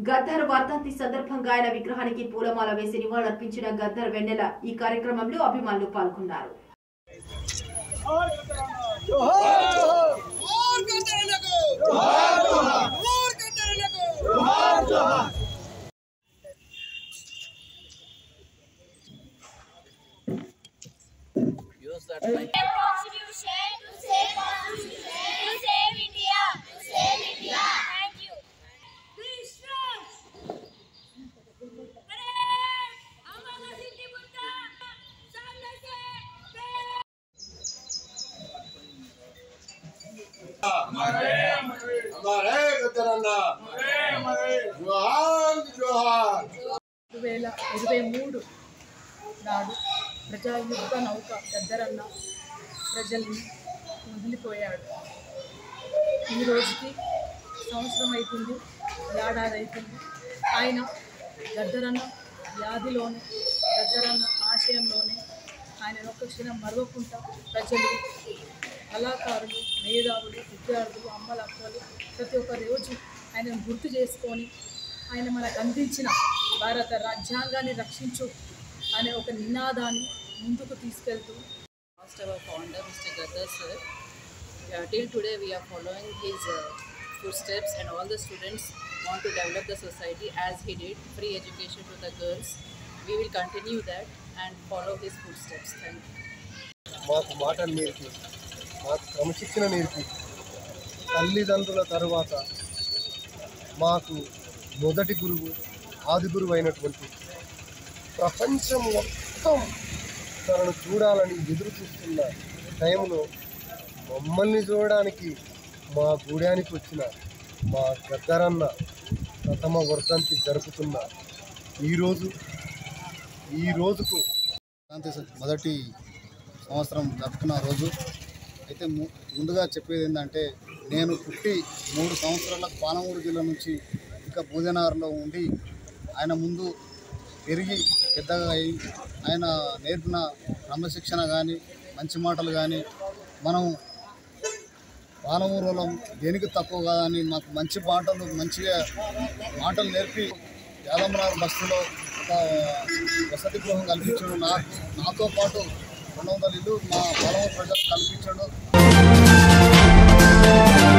గద్దర్ వర్ధంతి సందర్భంగా ఆయన విగ్రహానికి పూలమాల వేసి నివాళులర్పించిన గద్దర్ వెన్నెల ఈ కార్యక్రమంలో అభిమానులు పాల్గొన్నారు use that mic. Constitution to save Constitution to save India to save India. Thank you. Please strong. Parade! Amala Siddhi Buddha. सामने से parade! हमारे गदरन्ना जोहार जोहार రెండు వేల ఇరవై మూడు నాడు ప్రజాయుద్ధ నౌక గద్దరన్న ప్రజల్ని వదిలిపోయాడు ఈ రోజుకి సంవత్సరం అవుతుంది ఏడాది అవుతుంది ఆయన గద్దరన్న వ్యాధిలోనే గద్దరన్న ఆశయంలోనే ఆయన ఒక్క క్షణం మరవకుండా ప్రజలు కళాకారులు మేధావులు విద్యార్థులు అమ్మల అక్కలు ప్రతి ఒక్క రోజు ఆయనను గుర్తు చేసుకొని ఆయన మనకు అందించిన భారత రాజ్యాంగాన్ని రక్షించు అనే ఒక నినాదాన్ని ముందుకు తీసుకెళ్తూ Lost our founder, Mr. Gaddar sir. Uh, till today, we are following his uh, footsteps, and all the students want to develop the society as he did free education to the girls. We will continue that and follow his footsteps. Thank you. మాకు మాటలు నేర్పి మాకు క్రమశిక్షణ నేర్పి తల్లిదండ్రుల తరువాత మాకు మొదటి గురువు ఆది గురువు అయినటువంటి ప్రపంచం మొత్తం తనను చూడాలని ఎదురు చూస్తున్న టైంలో మమ్మల్ని చూడడానికి మా గూడానికి వచ్చిన మా గద్దరన్న ప్రథమ వర్ధంతి జరుపుతున్న ఈరోజు ఈ రోజుకు శాంతి స- మొదటి సంవత్సరం జరుపుకున్న రోజు అయితే ము- ముందుగా చెప్పేది ఏంటంటే నేను పుట్టి మూడు సంవత్సరాలకు పాలమూరు జిల్లా నుంచి ఇంకా భోజనగర్లో ఉండి ఆయన ముందు పెరిగి పెద్దగా అయి ఆయన నేర్పిన క్రమశిక్షణ కానీ మంచి మాటలు కానీ మనం పాలమూరులో దేనికి తక్కువ కాదని మాకు మంచి పాటలు మంచిగా మాటలు నేర్పి యాదమరావు బస్సులో ఒక వసతి గృహం కల్పించాడు నాకు నాతో పాటు రెండు వందల ఇల్లు మా పొలం ప్రజలకు కల్పించాడు